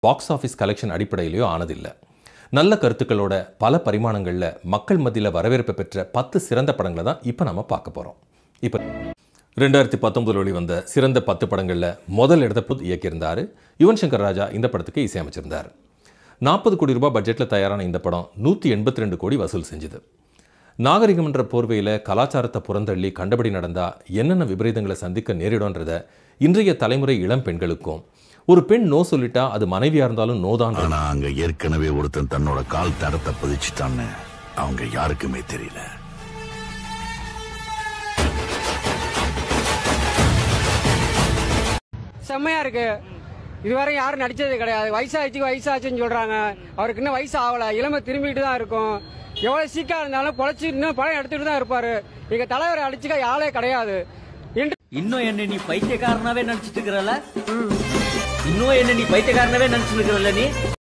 box office collection அடிப்படையிலையோ ஆனதில்லை நல்ல கருத்துக்களோட பல பரிமாணங்களில் மக்கள் மத்தியில் வரவேற்பு பெற்ற பத்து சிறந்த படங்களை தான் இப்போ நம்ம பார்க்க போகிறோம் இப்போ ரெண்டாயிரத்தி பத்தொன்பதில் வெளிவந்த சிறந்த பத்து படங்களில் முதல் இடத்தை புது இயக்கியிருந்தார் யுவன் சங்கர் ராஜா இந்த படத்துக்கு இசையமைச்சிருந்தார் நாற்பது கோடி ரூபாய் பட்ஜெட்டில் தயாரான இந்த படம் நூற்றி எண்பத்தி ரெண்டு கோடி வசூல் செஞ்சுது நாகரிகம் என்ற போர்வையில் கலாச்சாரத்தை புறந்தள்ளி கண்டபடி நடந்தா என்னென்ன விபரீதங்களை சந்திக்க நேரிடும்ன்றத இன்றைய தலைமுறை இளம் பெண்களுக்கும் ஒரு பெண் நோ சொல்லிட்டா அது மனைவியா இருந்தாலும் நோதான் ஆனா அங்க ஏற்கனவே ஒருத்தன் தன்னோட கால் தடத்தை பதிச்சுட்டான்னு அவங்க யாருக்குமே தெரியல செம்மையா இருக்கு இதுவரை யாரும் நடிச்சது கிடையாது வயசாச்சு வயசாச்சுன்னு சொல்றாங்க அவருக்கு இன்னும் வயசு ஆகல இளமை திரும்பிட்டு தான் இருக்கும் எவ்வளவு சீக்கா இருந்தாலும் பொழைச்சு இன்னும் படம் எடுத்துட்டு தான் இருப்பாரு எங்க தலைவர் அடிச்சுக்க ஆளே கிடையாது இன்று இன்னும் என்ன நீ பைத்தியக்காரனாவே நினைச்சிட்டு இருக்கிறல இன்னும் என்ன நீ பைத்தியக்காரனாவே நினைச்சிட்டு இருக்கிறல்ல நீ